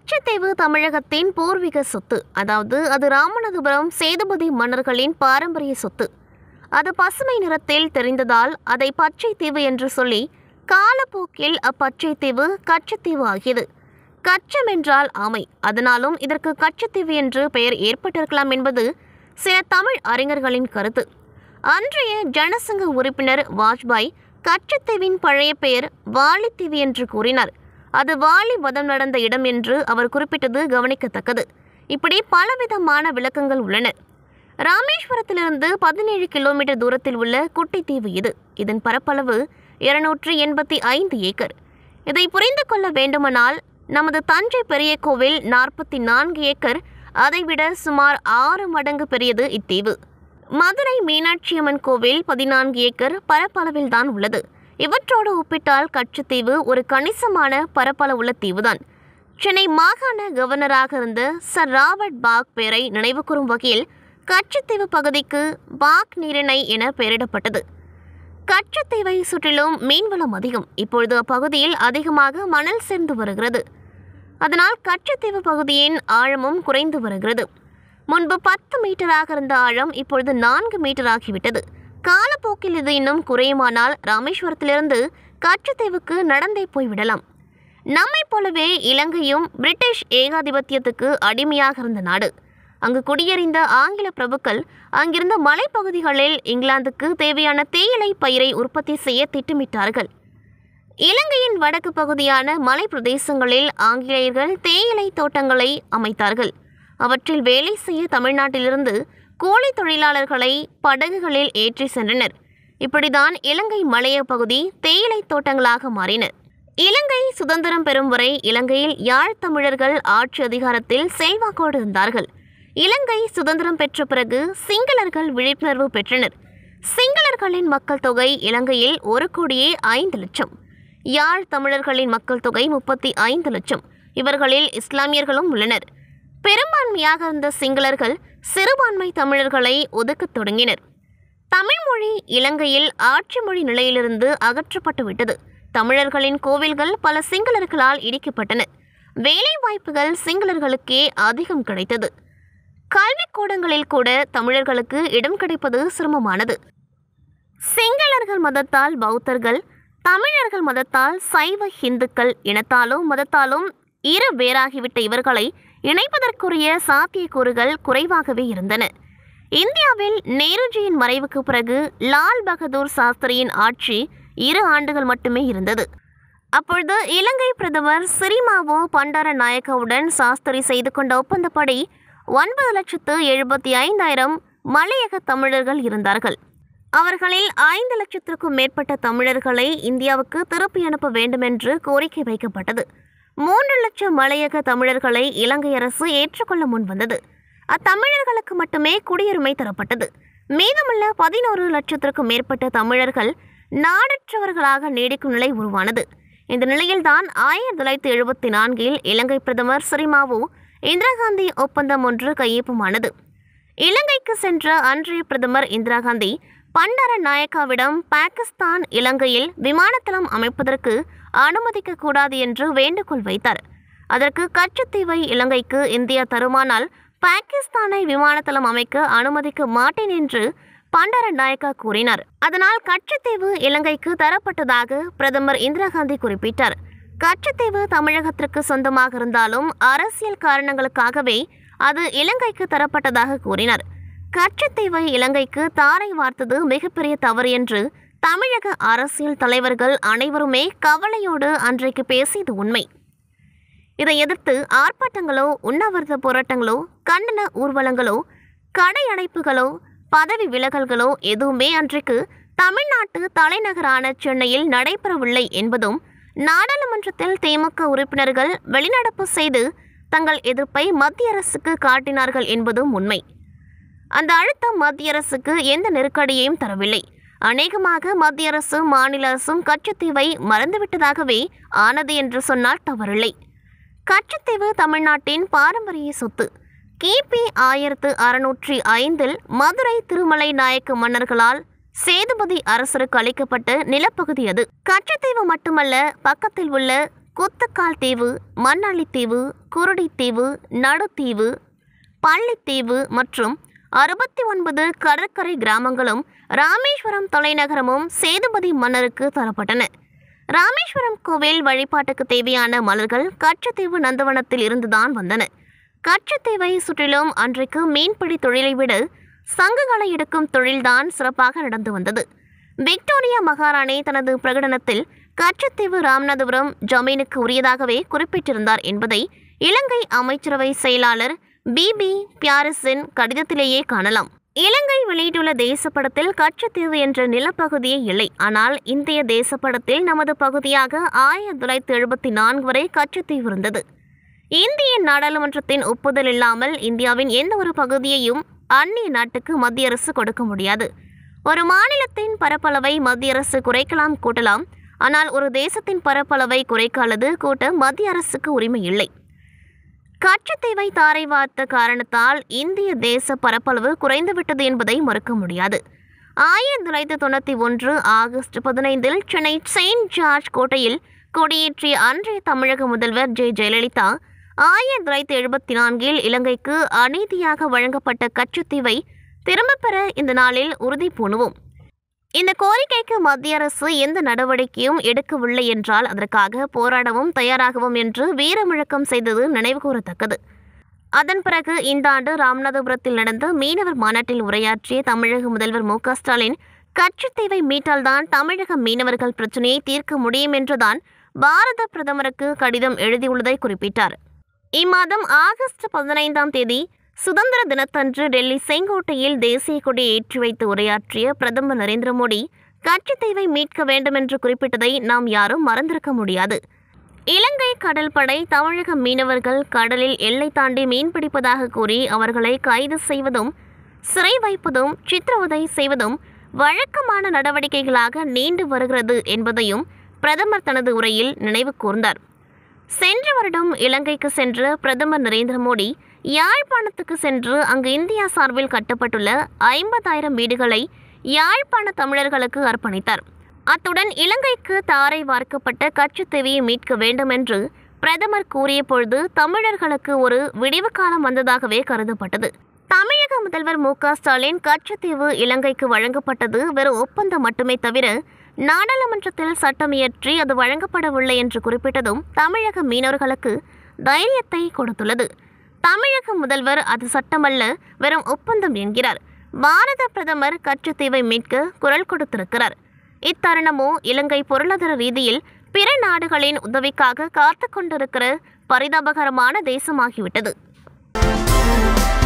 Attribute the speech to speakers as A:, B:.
A: கச்சத்தீவு தமிழகத்தின் பூர்வீக சொத்து அதாவது அது ராமநாதபுரம் சேதுபதி மன்னர்களின் பாரம்பரிய சொத்து அது பசுமை நிறத்தில் தெரிந்ததால் அதை பச்சை தீவு என்று சொல்லி காலப்போக்கில் அப்பச்சை தீவு கச்சத்தீவு ஆகியது கச்சம் என்றால் ஆமை அதனாலும் இதற்கு கச்சத்தீவு என்று பெயர் ஏற்பட்டிருக்கலாம் என்பது சில தமிழ் அறிஞர்களின் கருத்து அன்றைய ஜனசங்க உறுப்பினர் வாஜ்பாய் கச்சத்தீவின் பழைய பெயர் வாலித்தீவு என்று கூறினார் அது வாலி வதம் நடந்த இடம் என்று அவர் குறிப்பிட்டது கவனிக்கத்தக்கது இப்படி பலவிதமான விளக்கங்கள் உள்ளன ராமேஸ்வரத்திலிருந்து பதினேழு கிலோமீட்டர் தூரத்தில் உள்ள குட்டித்தீவு இது இதன் பரப்பளவு இருநூற்று எண்பத்தி ஐந்து ஏக்கர் இதை புரிந்து கொள்ள வேண்டுமானால் நமது தஞ்சை பெரிய கோவில் நாற்பத்தி நான்கு ஏக்கர் அதைவிட சுமார் ஆறு மடங்கு பெரியது இத்தீவு மதுரை மீனாட்சியம்மன் கோவில் பதினான்கு ஏக்கர் பரப்பளவில் தான் உள்ளது இவற்றோடு ஒப்பிட்டால் கச்சத்தீவு ஒரு கணிசமான பரப்பளவுள்ள தீவுதான் சென்னை மாகாண கவர்னராக இருந்த சர் ராபர்ட் பாக் பெயரை நினைவுகூரும் வகையில் கச்சத்தீவு பகுதிக்கு பாக் நீரிணை என பெயரிடப்பட்டது கச்சத்தீவை சுற்றிலும் மீன்வளம் அதிகம் இப்பொழுது அப்பகுதியில் அதிகமாக மணல் சேர்ந்து வருகிறது அதனால் கச்சத்தீவு பகுதியின் ஆழமும் குறைந்து வருகிறது முன்பு பத்து மீட்டராக இருந்த ஆழம் இப்பொழுது நான்கு மீட்டர் ஆகிவிட்டது காலப்போக்கில் இது இன்னும் குறையுமானால் ராமேஸ்வரத்திலிருந்து கச்சத்தீவுக்கு நடந்தே போய்விடலாம் நம்மைப் போலவே இலங்கையும் பிரிட்டிஷ் ஏகாதிபத்தியத்துக்கு அடிமையாக இருந்த நாடு அங்கு குடியேறிந்த ஆங்கில பிரபுக்கள் அங்கிருந்த மலைப்பகுதிகளில் இங்கிலாந்துக்கு தேவையான தேயிலை பயிரை உற்பத்தி செய்ய திட்டமிட்டார்கள் இலங்கையின் வடக்கு பகுதியான மலை பிரதேசங்களில் ஆங்கிலேயர்கள் தேயிலை தோட்டங்களை அமைத்தார்கள் அவற்றில் வேலை செய்ய தமிழ்நாட்டிலிருந்து கூலி தொழிலாளர்களை படகுகளில் ஏற்றி சென்றனர் இப்படிதான் இலங்கை மலைய பகுதி தேயிலை தோட்டங்களாக மாறின இலங்கை சுதந்திரம் பெறும் வரை இலங்கையில் யாழ் தமிழர்கள் ஆட்சி அதிகாரத்தில் செல்வாக்கோடு இருந்தார்கள் இலங்கை சுதந்திரம் பெற்ற பிறகு சிங்களர்கள் விழிப்புணர்வு பெற்றனர் சிங்களர்களின் மக்கள் தொகை இலங்கையில் ஒரு கோடியே ஐந்து லட்சம் யாழ் தமிழர்களின் மக்கள் தொகை முப்பத்தி ஐந்து லட்சம் இவர்களில் இஸ்லாமியர்களும் உள்ளனர் பெரும்பான்மையாக இருந்த சிங்களர்கள் சிறுபான்மை தமிழர்களை ஒதுக்கத் தொடங்கினர் தமிழ் மொழி இலங்கையில் ஆட்சி மொழி நிலையிலிருந்து அகற்றப்பட்டு விட்டது தமிழர்களின் கோவில்கள் பல சிங்களர்களால் இடிக்கப்பட்டன வேலை வாய்ப்புகள் சிங்களர்களுக்கே அதிகம் கிடைத்தது கல்விக்கூடங்களில் கூட தமிழர்களுக்கு இடம் கிடைப்பது சிரமமானது சிங்களர்கள் மதத்தால் பௌத்தர்கள் தமிழர்கள் மதத்தால் சைவ இந்துக்கள் இனத்தாலும் மதத்தாலும் இரு வேறாகிவிட்ட இவர்களை இணைப்பதற்குரிய சாத்தியக்கூறுகள் குறைவாகவே இருந்தன இந்தியாவில் நேருஜியின் மறைவுக்கு பிறகு லால் பகதூர் சாஸ்திரியின் ஆட்சி இரு ஆண்டுகள் மட்டுமே இருந்தது அப்பொழுது இலங்கை பிரதமர் சிறிமாவோ பண்டார நாயக்கவுடன் சாஸ்திரி செய்து கொண்ட ஒப்பந்தப்படி ஒன்பது லட்சத்து எழுபத்தி ஐந்தாயிரம் மலையக தமிழர்கள் இருந்தார்கள் அவர்களில் ஐந்து லட்சத்திற்கும் மேற்பட்ட தமிழர்களை இந்தியாவுக்கு திருப்பி அனுப்ப வேண்டுமென்று கோரிக்கை வைக்கப்பட்டது மூன்று லட்சம் மலையக தமிழர்களை இலங்கை அரசு ஏற்றுக்கொள்ள முன்வந்தது அத்தமிழர்களுக்கு மட்டுமே குடியுரிமை தரப்பட்டது மீதமுள்ள பதினோரு லட்சத்திற்கும் மேற்பட்ட தமிழர்கள் நாடற்றவர்களாக நீடிக்கும் நிலை உருவானது இந்த நிலையில்தான் ஆயிரத்தி தொள்ளாயிரத்தி எழுபத்தி நான்கில் இலங்கை பிரதமர் சிறிமாவோ இந்திரா காந்தி ஒப்பந்தம் ஒன்று கையொப்பமானது இலங்கைக்கு சென்ற அன்றைய பிரதமர் இந்திரா காந்தி பண்டார நாயக்காவிடம் பாகிஸ்தான் இலங்கையில் விமானத்தளம் அமைப்பதற்கு அனுமதிக்க கூடாது என்று வேண்டுகோள் வைத்தார் அதற்கு கச்சத்தீவை இலங்கைக்கு இந்தியா தருமானால் பாகிஸ்தானை விமானத்தளம் அமைக்க அனுமதிக்க மாட்டேன் என்று பண்டார நாயக்கா கூறினார் அதனால் கச்சத்தீவு இலங்கைக்கு தரப்பட்டதாக பிரதமர் இந்திரா காந்தி குறிப்பிட்டார் கச்சத்தீவு தமிழகத்திற்கு சொந்தமாக இருந்தாலும் அரசியல் காரணங்களுக்காகவே அது இலங்கைக்கு தரப்பட்டதாக கூறினார் கச்சத்தீவை இலங்கைக்கு தாரை வார்த்தது மிகப்பெரிய தவறு என்று தமிழக அரசியல் தலைவர்கள் அனைவருமே கவலையோடு அன்றைக்கு பேசியது உண்மை இதை எதிர்த்து ஆர்ப்பாட்டங்களோ உண்ணாவிரத போராட்டங்களோ கண்டன ஊர்வலங்களோ கடை அடைப்புகளோ பதவி விலகல்களோ எதுவுமே அன்றைக்கு தமிழ்நாட்டு தலைநகரான சென்னையில் நடைபெறவில்லை என்பதும் நாடாளுமன்றத்தில் திமுக உறுப்பினர்கள் வெளிநடப்பு செய்து தங்கள் எதிர்ப்பை மத்திய அரசுக்கு காட்டினார்கள் என்பதும் உண்மை அந்த அழுத்தம் மத்திய அரசுக்கு எந்த நெருக்கடியையும் தரவில்லை அநேகமாக மத்திய அரசும் மாநில அரசும் கச்சத்தீவை மறந்துவிட்டதாகவே ஆனது என்று சொன்னால் தவறில்லை கச்சத்தீவு தமிழ்நாட்டின் பாரம்பரிய சொத்து கிபி ஆயிரத்து அறுநூற்றி ஐந்தில் மதுரை திருமலை நாயக்க மன்னர்களால் சேதுபதி அரசருக்கு அளிக்கப்பட்ட நிலப்பகுதி அது கச்சத்தீவு மட்டுமல்ல பக்கத்தில் உள்ள குத்துக்கால் தீவு மண்ணாளித்தீவு குருடித்தீவு நடுத்தீவு பள்ளித்தீவு மற்றும் அறுபத்தி ஒன்பது கடற்கரை கிராமங்களும் ராமேஸ்வரம் தலைநகரமும் சேதுபதி மன்னருக்கு தரப்பட்டன ராமேஸ்வரம் கோவில் வழிபாட்டுக்கு தேவையான மலர்கள் கச்சத்தீவு நந்தவனத்தில் இருந்துதான் வந்தன கச்சத்தீவை சுற்றிலும் அன்றைக்கு மீன்பிடி தொழிலை விட சங்குகளை எடுக்கும் தொழில்தான் சிறப்பாக நடந்து வந்தது விக்டோரியா மகாராணி தனது பிரகடனத்தில் கச்சத்தீவு ராமநாதபுரம் ஜமீனுக்கு உரியதாகவே குறிப்பிட்டிருந்தார் என்பதை இலங்கை அமைச்சரவை செயலாளர் பிபி பியாரிஸின் கடிதத்திலேயே காணலாம் இலங்கை வெளியிட்டுள்ள தேசப்படத்தில் கச்சத்தீவு என்ற நிலப்பகுதியே இல்லை ஆனால் இந்திய தேசப்படத்தில் நமது பகுதியாக ஆயிரத்தி தொள்ளாயிரத்தி எழுபத்தி நான்கு வரை கச்சத்தீவு இருந்தது இந்திய நாடாளுமன்றத்தின் ஒப்புதல் இல்லாமல் இந்தியாவின் எந்த ஒரு பகுதியையும் அந்நிய நாட்டுக்கு மத்திய அரசு கொடுக்க முடியாது ஒரு மாநிலத்தின் பரப்பளவை மத்திய அரசு குறைக்கலாம் கூட்டலாம் ஆனால் ஒரு தேசத்தின் பரப்பளவை குறைக்க அல்லது கூட்ட மத்திய அரசுக்கு உரிமை இல்லை கச்சத்தீவை தாரை வார்த்த காரணத்தால் இந்திய தேச பரப்பளவு குறைந்துவிட்டது என்பதை மறுக்க முடியாது ஆயிரத்தி தொள்ளாயிரத்தி தொண்ணூற்றி ஒன்று ஆகஸ்ட் பதினைந்தில் சென்னை செயின்ட் ஜார்ஜ் கோட்டையில் கொடியேற்றிய அன்றைய தமிழக முதல்வர் ஜெ ஜெயலலிதா ஆயிரத்தி தொள்ளாயிரத்தி எழுபத்தி நான்கில் இலங்கைக்கு அநீதியாக வழங்கப்பட்ட கச்சத்தீவை திரும்பப் பெற இந்த நாளில் உறுதி பூணுவோம் இந்த கோரிக்கைக்கு மத்திய அரசு எந்த நடவடிக்கையும் எடுக்கவில்லை என்றால் அதற்காக போராடவும் தயாராகவும் என்று வீரமுழக்கம் செய்தது நினைவுகூரத்தக்கது அதன் பிறகு இந்த ஆண்டு ராமநாதபுரத்தில் நடந்த மீனவர் மாநாட்டில் உரையாற்றிய தமிழக முதல்வர் மு க ஸ்டாலின் கச்சத்தீவை மீட்டால்தான் தமிழக மீனவர்கள் பிரச்சனையை தீர்க்க முடியும் என்றுதான் பாரத பிரதமருக்கு கடிதம் எழுதியுள்ளதை குறிப்பிட்டார் இம்மாதம் ஆகஸ்ட் பதினைந்தாம் தேதி சுதந்திர தினத்தன்று டெல்லி செங்கோட்டையில் தேசிய கொடியை ஏற்றி வைத்து உரையாற்றிய பிரதமர் நரேந்திர மோடி கச்சத்தீவை மீட்க வேண்டும் என்று குறிப்பிட்டதை நாம் யாரும் மறந்திருக்க முடியாது இலங்கை கடல் படை தமிழக மீனவர்கள் கடலில் எல்லை தாண்டி மீன்பிடிப்பதாக கூறி அவர்களை கைது செய்வதும் சிறை வைப்பதும் சித்திரவதை செய்வதும் வழக்கமான நடவடிக்கைகளாக நீண்டு வருகிறது என்பதையும் பிரதமர் தனது உரையில் நினைவு கூர்ந்தார் சென்ற வருடம் இலங்கைக்கு சென்ற பிரதமர் நரேந்திர மோடி யாழ்ப்பாணத்துக்கு சென்று அங்கு இந்தியா சார்பில் கட்டப்பட்டுள்ள ஐம்பதாயிரம் வீடுகளை யாழ்ப்பாண தமிழர்களுக்கு அர்ப்பணித்தார் அத்துடன் இலங்கைக்கு தாரை வார்க்கப்பட்ட கச்சத்தீவையை மீட்க வேண்டும் என்று பிரதமர் கூறிய பொழுது தமிழர்களுக்கு ஒரு விடிவு காலம் வந்ததாகவே கருதப்பட்டது தமிழக முதல்வர் மு க ஸ்டாலின் கச்சத்தீவு இலங்கைக்கு வழங்கப்பட்டது வெறும் ஒப்பந்தம் மட்டுமே தவிர நாடாளுமன்றத்தில் சட்டம் இயற்றி அது வழங்கப்படவில்லை என்று குறிப்பிட்டதும் தமிழக மீனவர்களுக்கு தைரியத்தை கொடுத்துள்ளது தமிழக முதல்வர் அது சட்டமல்ல வெறும் ஒப்பந்தம் என்கிறார் பாரத பிரதமர் கச்சத்தீவை மீட்க குரல் கொடுத்திருக்கிறார் இத்தருணமோ இலங்கை பொருளாதார ரீதியில் பிற நாடுகளின் உதவிக்காக காத்து கொண்டிருக்கிற பரிதாபகரமான தேசமாகிவிட்டது